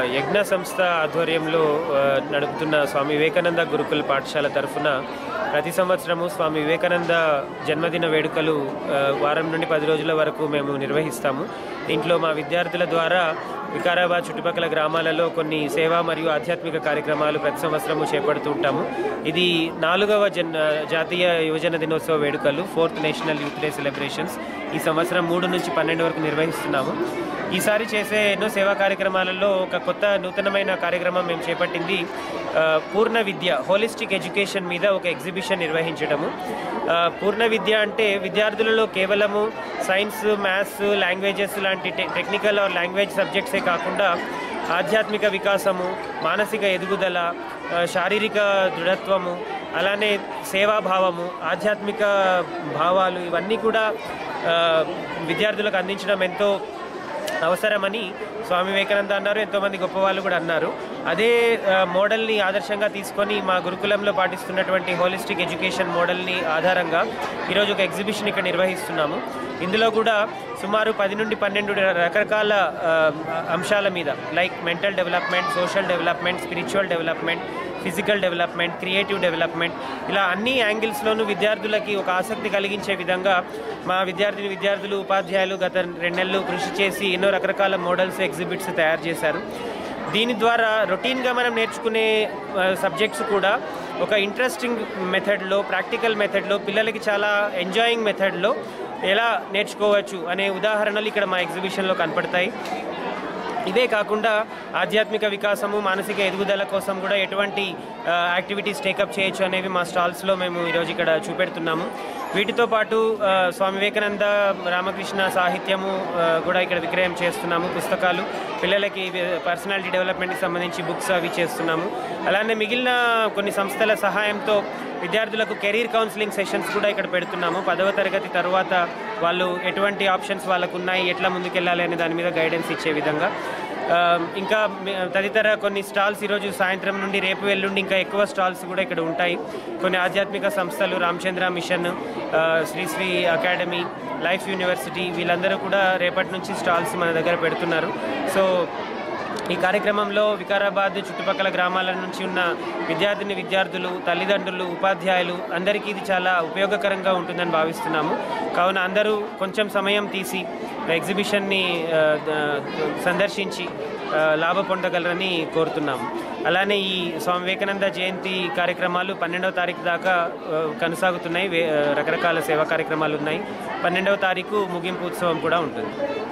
యజ్ఞ సంస్థ ఆధ్వర్యంలో ఆ, నడుపుతున్న స్వామి వివేకానంద గురుకుల పాఠశాల తరఫున ప్రతి సంవత్సరము స్వామి వివేకానంద జన్మదిన వేడుకలు ఆ, వారం నుండి పది రోజుల వరకు మేము నిర్వహిస్తాము దీంట్లో మా విద్యార్థుల ద్వారా వికారాబాద్ చుట్టుపక్కల గ్రామాలలో కొన్ని సేవా మరియు ఆధ్యాత్మిక కార్యక్రమాలు ప్రతి సంవత్సరము చేపడుతూ ఉంటాము ఇది నాలుగవ జన్ జాతీయ యువజన దినోత్సవ వేడుకలు fourth national youth day celebrations ఈ సంవత్సరం మూడు నుంచి పన్నెండు వరకు నిర్వహిస్తున్నాము ఈసారి చేసే ఎన్నో సేవా కార్యక్రమాలలో ఒక కొత్త నూతనమైన కార్యక్రమం మేము చేపట్టింది ఆ, పూర్ణ విద్య హోలిస్టిక్ ఎడ్యుకేషన్ మీద ఒక ఎగ్జిబిషన్ నిర్వహించడము ఆ, పూర్ణ విద్య అంటే విద్యార్థులలో కేవలము సైన్స్ మ్యాథ్స్ లాంగ్వేజెస్ లాంటి టె- టెక్నికల్ ఆర్ లాంగ్వేజ్ సబ్జెక్ట్సే కాకుండా ఆధ్యాత్మిక వికాసము మానసిక ఎదుగుదల ఆ, శారీరక దృఢత్వము అలానే సేవాభావము ఆధ్యాత్మిక భావాలు ఇవన్నీ కూడా ఆ, విద్యార్థులకు అందించడం ఎంతో అవసరమని స్వామి వివేకానంద అన్నారు ఎంతోమంది గొప్ప వాళ్ళు కూడా అన్నారు అదే ఆ, మోడల్ని ఆదర్శంగా తీసుకొని మా గురుకులంలో పాటిస్తున్నటువంటి హోలిస్టిక్ ఎడ్యుకేషన్ మోడల్ని ఆధారంగా ఈరోజు ఒక ఎగ్జిబిషన్ ఇక్కడ నిర్వహిస్తున్నాము ఇందులో కూడా సుమారు పది నుండి పన్నెండు రకరకాల ఆ, అంశాల మీద like mental development social development spiritual development physical development creative development ఇలా అన్ని యాంగిల్స్లోనూ విద్యార్థులకి ఒక ఆసక్తి కలిగించే విధంగా మా విద్యార్థిని విద్యార్థులు ఉపాధ్యాయులు గత రెండు నెలలు కృషి చేసి ఎన్నో రకరకాల మోడల్స్ ఎగ్జిబిట్స్ తయారు చేశారు దీని ద్వారా రొటీన్గా మనం నేర్చుకునే సబ్జెక్ట్స్ కూడా ఒక ఇంట్రెస్టింగ్ మెథడ్లో ప్రాక్టికల్ మెథడ్లో పిల్లలకి చాలా ఎంజాయింగ్ మెథడ్లో ఎలా నేర్చుకోవచ్చు అనే ఉదాహరణలు ఇక్కడ మా ఎగ్జిబిషన్లో కనపడతాయి ఇదే కాకుండా ఆధ్యాత్మిక వికాసము మానసిక ఎదుగుదల కోసం కూడా ఎటువంటి ఆ, యాక్టివిటీస్ టేకప్ చేయొచ్చు అనేవి మా స్టాల్స్లో మేము ఈరోజు ఇక్కడ చూపెడుతున్నాము వీటితో పాటు ఆ, స్వామి వివేకానంద రామకృష్ణ సాహిత్యము ఆ, కూడా ఇక్కడ విక్రయం చేస్తున్నాము పుస్తకాలు పిల్లలకి పర్సనాలిటీ డెవలప్మెంట్కి సంబంధించి బుక్స్ అవి చేస్తున్నాము అలానే మిగిలిన కొన్ని సంస్థల సహాయంతో విద్యార్థులకు కెరీర్ కౌన్సిలింగ్ సెషన్స్ కూడా ఇక్కడ పెడుతున్నాము పదవ తరగతి తర్వాత వాళ్ళు ఎటువంటి ఆప్షన్స్ వాళ్ళకు ఉన్నాయి ఎట్లా ముందుకెళ్ళాలి అనే దాని మీద గైడెన్స్ ఇచ్చే విధంగా ఆ, ఇంకా మి- తదితర కొన్ని స్టాల్స్ ఈరోజు సాయంత్రం నుండి రేపు ఎల్లుండి ఇంకా ఎక్కువ స్టాల్స్ కూడా ఇక్కడ ఉంటాయి కొన్ని ఆధ్యాత్మిక సంస్థలు రామచంద్ర మిషన్ ఆ, శ్రీశ్రీ అకాడమీ లైఫ్ యూనివర్సిటీ వీళ్ళందరూ కూడా రేపటి నుంచి స్టాల్స్ మన దగ్గర పెడుతున్నారు సో ఈ కార్యక్రమంలో వికారాబాద్ చుట్టుపక్కల గ్రామాల నుంచి ఉన్న విద్యార్థిని విద్యార్థులు తల్లిదండ్రులు ఉపాధ్యాయులు అందరికీ ఇది చాలా ఉపయోగకరంగా ఉంటుందని భావిస్తున్నాము కావున అందరూ కొంచెం సమయం తీసి ఎగ్జిబిషన్ని ఆ, ద- సందర్శించి ఆ, లాభ పొందగలరని కోరుతున్నాము అలానే ఈ స్వామి వివేకానంద జయంతి కార్యక్రమాలు పన్నెండవ తారీఖు దాకా ఆ, కొనసాగుతున్నాయి వే- ఆ, రకరకాల సేవా కార్యక్రమాలు ఉన్నాయి పన్నెండవ తారీఖు ముగింపు ఉత్సవం కూడా ఉంటుంది